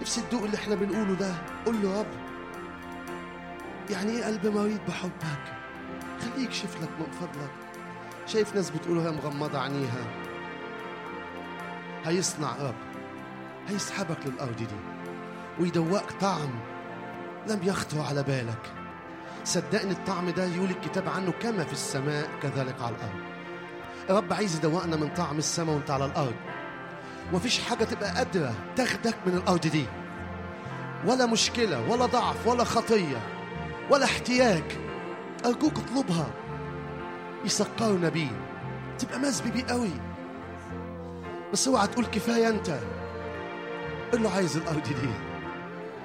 نفسي تدوق اللي احنا بنقوله ده قول له يا رب يعني ايه قلب مريض بحبك خليه يكشف لك من فضلك شايف ناس بتقول وهي مغمضة عينيها هيصنع رب هيسحبك للأرض دي ويدوقك طعم لم يخطر على بالك صدقني الطعم ده يقول الكتاب عنه كما في السماء كذلك على الأرض الرب عايز يدوقنا من طعم السماء وانت على الأرض ومفيش حاجة تبقى قادرة تاخدك من الأرض دي ولا مشكلة ولا ضعف ولا خطية ولا احتياج أرجوك اطلبها يسكرنا بيه تبقى مزبي بيه قوي بس اوعى تقول كفاية أنت قل له عايز الأرض دي